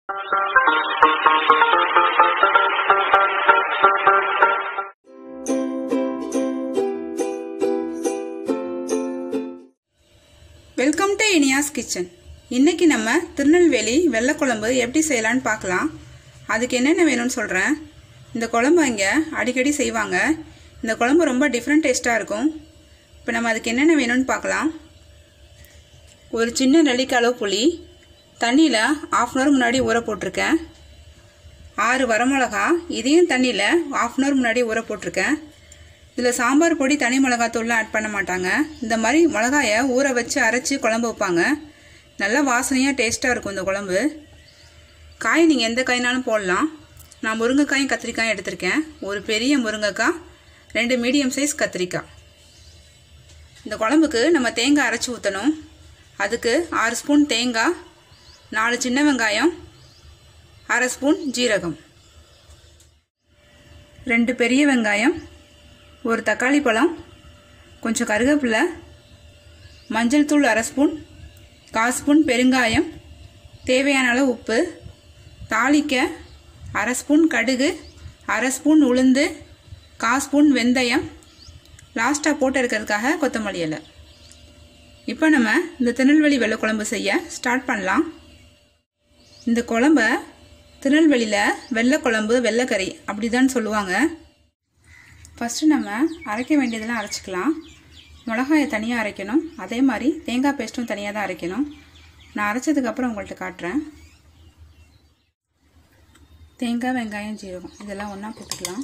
welcome to Iniya's kitchen இன்னைக்கு நம்ம திருநெல்வேலி வெள்ளைக்குழம்பு எப்படி செய்யலான்னு பார்க்கலாம் அதுக்கு என்னென்ன வேணும்னு சொல்கிறேன் இந்த குழம்பு இங்கே அடிக்கடி செய்வாங்க இந்த குழம்பு ரொம்ப டிஃப்ரெண்ட் டேஸ்ட்டாக இருக்கும் இப்போ நம்ம அதுக்கு என்னென்ன வேணும்னு பார்க்கலாம் ஒரு சின்ன நெல்லிக்காய் அளவு புளி தண்ணியில் ஆஃப் அன் ஹவர் முன்னாடி ஊற போட்டிருக்கேன் ஆறு வரமிளகா இதையும் தண்ணியில் ஆஃப் அன் ஹவர் முன்னாடி ஊற போட்டிருக்கேன் இதில் சாம்பார் பொடி தனி மிளகாத்தூள்லாம் ஆட் பண்ண மாட்டாங்க இந்த மாதிரி மிளகாயை ஊற வச்சு அரைச்சி குழம்பு வைப்பாங்க நல்லா வாசனையாக டேஸ்ட்டாக இருக்கும் இந்த குழம்பு காய் நீங்கள் எந்த காய்னாலும் போடலாம் நான் முருங்கைக்காயும் கத்திரிக்காயும் எடுத்திருக்கேன் ஒரு பெரிய முருங்கைக்காய் ரெண்டு மீடியம் சைஸ் கத்திரிக்காய் இந்த குழம்புக்கு நம்ம தேங்காய் அரைச்சி ஊற்றணும் அதுக்கு ஆறு ஸ்பூன் தேங்காய் நாலு சின்ன வெங்காயம் அரை ஸ்பூன் ஜீரகம் ரெண்டு பெரிய வெங்காயம் ஒரு தக்காளி பழம் கொஞ்சம் கருவேப்பிலை மஞ்சள் தூள் அரை ஸ்பூன் கால் ஸ்பூன் பெருங்காயம் தேவையான அளவு உப்பு தாளிக்க அரை ஸ்பூன் கடுகு அரை ஸ்பூன் உளுந்து கால் ஸ்பூன் வெந்தயம் லாஸ்ட்டாக போட்டு இருக்கிறதுக்காக கொத்தமல்லி இலை இப்போ நம்ம இந்த திருநெல்வேலி வெள்ளை குழம்பு செய்ய ஸ்டார்ட் பண்ணலாம் இந்த குழம்ப திருநெல்வேலியில் வெள்ளை குழம்பு வெள்ளைக்கறி அப்படி தான் சொல்லுவாங்க ஃபஸ்ட்டு நம்ம அரைக்க வேண்டியதெல்லாம் அரைச்சிக்கலாம் மிளகாயை தனியாக அரைக்கணும் அதே மாதிரி தேங்காய் பேஸ்ட்டும் தனியாக தான் அரைக்கணும் நான் அரைச்சதுக்கப்புறம் உங்கள்கிட்ட காட்டுறேன் தேங்காய் வெங்காயம் ஜீரகம் இதெல்லாம் ஒன்றா போட்டுக்கலாம்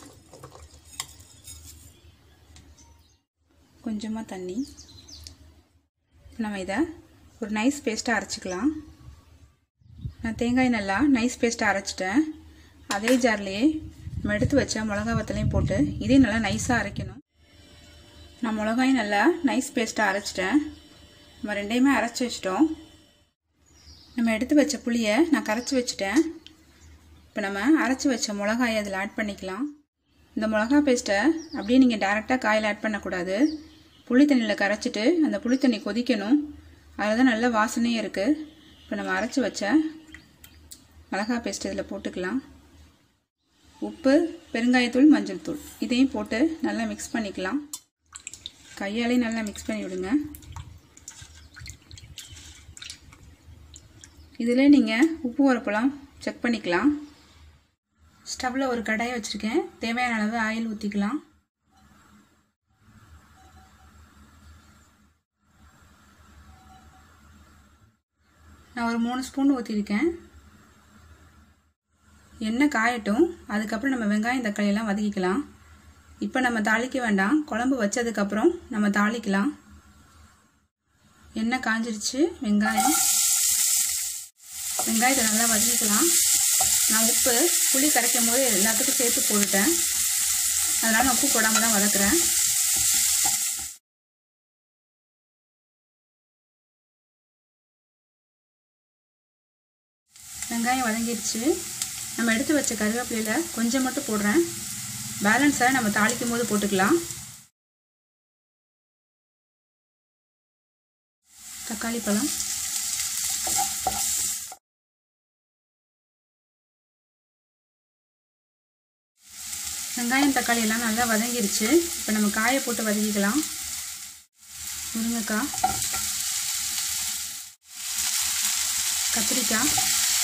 கொஞ்சமாக தண்ணி நம்ம இதை ஒரு நைஸ் பேஸ்ட்டாக அரைச்சிக்கலாம் நான் தேங்காய் நல்லா நைஸ் பேஸ்ட்டாக அரைச்சிட்டேன் அதே ஜார்லேயே நம்ம எடுத்து வச்ச மிளகா வத்தலையும் போட்டு இதையும் நல்லா நைஸாக அரைக்கணும் நான் மிளகாயும் நல்லா நைஸ் பேஸ்ட்டாக அரைச்சிட்டேன் நம்ம ரெண்டையுமே அரைச்சி வச்சிட்டோம் நம்ம எடுத்து வச்ச புளியை நான் கரைச்சி வச்சுட்டேன் இப்போ நம்ம அரைச்சி வச்ச மிளகாயை அதில் ஆட் பண்ணிக்கலாம் இந்த மிளகா பேஸ்ட்டை அப்படியே நீங்கள் டேரெக்டாக காயில் ஆட் பண்ணக்கூடாது புளி தண்ணியில் கரைச்சிட்டு அந்த புளி தண்ணி கொதிக்கணும் அதில் தான் நல்ல வாசனையும் இருக்குது இப்போ நம்ம அரைச்சி வச்ச மிளகா பேஸ்ட் இதில் போட்டுக்கலாம் உப்பு பெருங்காயத்தூள் மஞ்சள் தூள் இதையும் போட்டு நல்லா மிக்ஸ் பண்ணிக்கலாம் கையாலேயும் நல்லா மிக்ஸ் பண்ணி விடுங்க இதில் நீங்கள் உப்பு உரப்பெல்லாம் செக் பண்ணிக்கலாம் ஸ்டவ்வில் ஒரு கடாயை வச்சுருக்கேன் தேவையான அளவு ஆயில் ஊற்றிக்கலாம் நான் ஒரு மூணு ஸ்பூன் ஊற்றிருக்கேன் எண்ணெய் காயட்டும் அதுக்கப்புறம் நம்ம வெங்காயம் தக்காளி எல்லாம் வதக்கிக்கலாம் இப்போ நம்ம தாளிக்க வேண்டாம் குழம்பு வச்சதுக்கப்புறம் நம்ம தாளிக்கலாம் எண்ணெய் காஞ்சிருச்சு வெங்காயம் வெங்காயத்தை நல்லா வதக்கிக்கலாம் நான் உப்பு புளி கரைக்கும் போது எல்லாத்துக்கும் சேர்த்து போட்டுட்டேன் அதனால் நான் உப்பு போடாமல் தான் வதக்குறேன் வெங்காயம் வதங்கிடுச்சு நம்ம எடுத்து வச்ச கருவேப்பிலையில் கொஞ்சம் மட்டும் போடுறேன் பேலன்ஸை நம்ம தாளிக்கும் போது போட்டுக்கலாம் தக்காளி பழம் வெங்காயம் தக்காளி எல்லாம் நல்லா வதங்கிருச்சு இப்போ நம்ம காயை போட்டு வதக்கிக்கலாம் முருங்கைக்காய் கத்திரிக்காய்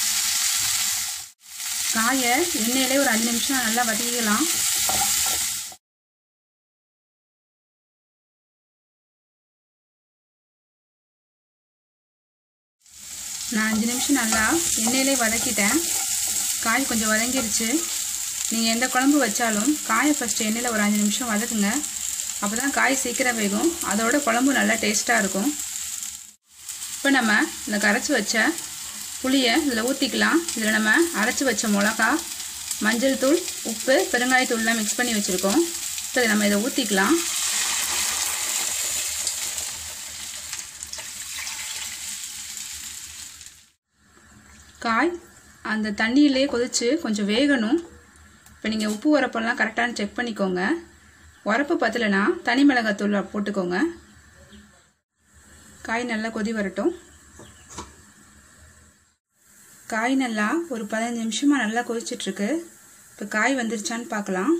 காயை எண்ணெயிலே ஒரு அஞ்சு நிமிஷம் நல்லா வதக்கிக்கலாம் நான் அஞ்சு நிமிஷம் நல்லா எண்ணெயிலே வதக்கிட்டேன் காய் கொஞ்சம் வதங்கிருச்சு நீங்கள் எந்த குழம்பு வச்சாலும் காயை ஃபஸ்ட்டு எண்ணெயில் ஒரு அஞ்சு நிமிஷம் வதக்குங்க அப்போ தான் காய் சீக்கிரம் வேகும் அதோட குழம்பு நல்லா டேஸ்ட்டாக இருக்கும் இப்போ நம்ம இந்த கரைச்சி வச்ச புளியை இதில் ஊற்றிக்கலாம் இதில் நம்ம அரைச்சி வச்ச மிளகா மஞ்சள் தூள் உப்பு பெருங்காயத்தூள்லாம் மிக்ஸ் பண்ணி வச்சுருக்கோம் இப்போ இதை நம்ம இதை ஊற்றிக்கலாம் காய் அந்த தண்ணியிலே கொதித்து கொஞ்சம் வேகணும் இப்போ நீங்கள் உப்பு உரப்பெல்லாம் கரெக்டானு செக் பண்ணிக்கோங்க உரப்பு பத்தலைன்னா தனி மிளகாத்தூள் போட்டுக்கோங்க காய் நல்லா கொதி வரட்டும் காய் நல்லா ஒரு பதினஞ்சு நிமிஷமாக நல்லா கொதிச்சிட்ருக்கு இப்போ காய் வந்துருச்சான்னு பார்க்கலாம்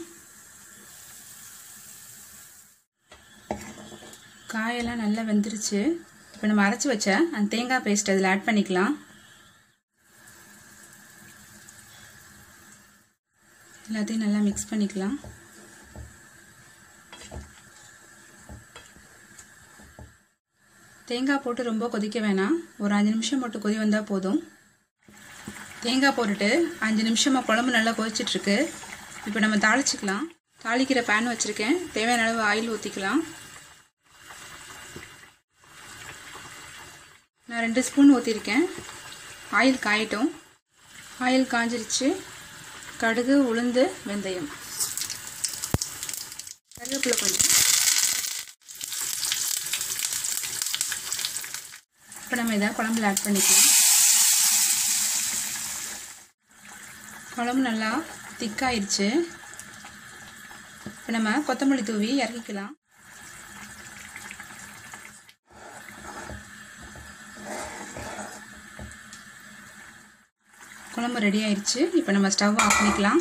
காயெல்லாம் நல்லா வெந்துருச்சு இப்போ நம்ம அரைச்சி வச்ச அந்த தேங்காய் பேஸ்ட் அதில் ஆட் பண்ணிக்கலாம் எல்லாத்தையும் நல்லா மிக்ஸ் பண்ணிக்கலாம் தேங்காய் போட்டு ரொம்ப கொதிக்க வேணாம் ஒரு அஞ்சு நிமிஷம் மட்டும் கொதி வந்தால் போதும் தேங்காய் போட்டுட்டு அஞ்சு நிமிஷமாக குழம்பு நல்லா கொதிச்சிட்ருக்கு இப்போ நம்ம தாளிச்சிக்கலாம் தாளிக்கிற பேன் வச்சுருக்கேன் தேவையான அளவு ஆயில் ஊற்றிக்கலாம் நான் ரெண்டு ஸ்பூன் ஊற்றிருக்கேன் ஆயில் காயட்டும் ஆயில் காஞ்சிருச்சு கடுகு உளுந்து வெந்தயம் கருவேப்பிலை கொஞ்சம் இப்போ நம்ம இதை குழம்புல ஆட் பண்ணிக்கலாம் குழம்பு நல்லா திக்காயிருச்சு இப்போ நம்ம கொத்தமல்லி தூவி இறக்கிக்கலாம் குழம்பு ரெடி ஆயிடுச்சு இப்போ நம்ம ஸ்டவ் ஆஃப் பண்ணிக்கலாம்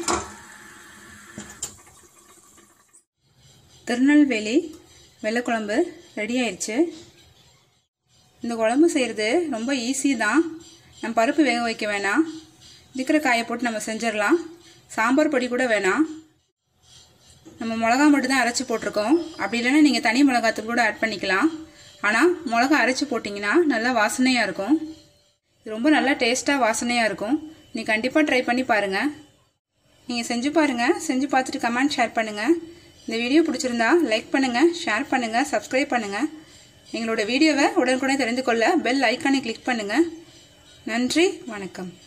திருநெல்வேலி வெள்ளைக்குழம்பு ரெடி ஆயிடுச்சு இந்த குழம்பு செய்கிறது ரொம்ப ஈஸி தான் நம்ம பருப்பு வேக வைக்க வேணாம் இருக்கிற காயை போட்டு நம்ம செஞ்சிடலாம் சாம்பார் பொடி கூட வேணாம் நம்ம மிளகா மட்டும் தான் அரைச்சி போட்டிருக்கோம் அப்படி இல்லைன்னா நீங்கள் தனி மிளகாத்தூள் கூட ஆட் பண்ணிக்கலாம் ஆனால் மிளகா அரைச்சி போட்டிங்கன்னா நல்லா வாசனையாக இருக்கும் இது ரொம்ப நல்லா டேஸ்ட்டாக வாசனையாக இருக்கும் நீ கண்டிப்பாக ட்ரை பண்ணி பாருங்கள் நீங்கள் செஞ்சு பாருங்கள் செஞ்சு பார்த்துட்டு கமெண்ட் ஷேர் பண்ணுங்கள் இந்த வீடியோ பிடிச்சிருந்தா லைக் பண்ணுங்கள் ஷேர் பண்ணுங்கள் சப்ஸ்கிரைப் பண்ணுங்கள் எங்களோட வீடியோவை உடனுக்குடன் தெரிந்து கொள்ள பெல் ஐக்கானை கிளிக் பண்ணுங்கள் நன்றி வணக்கம்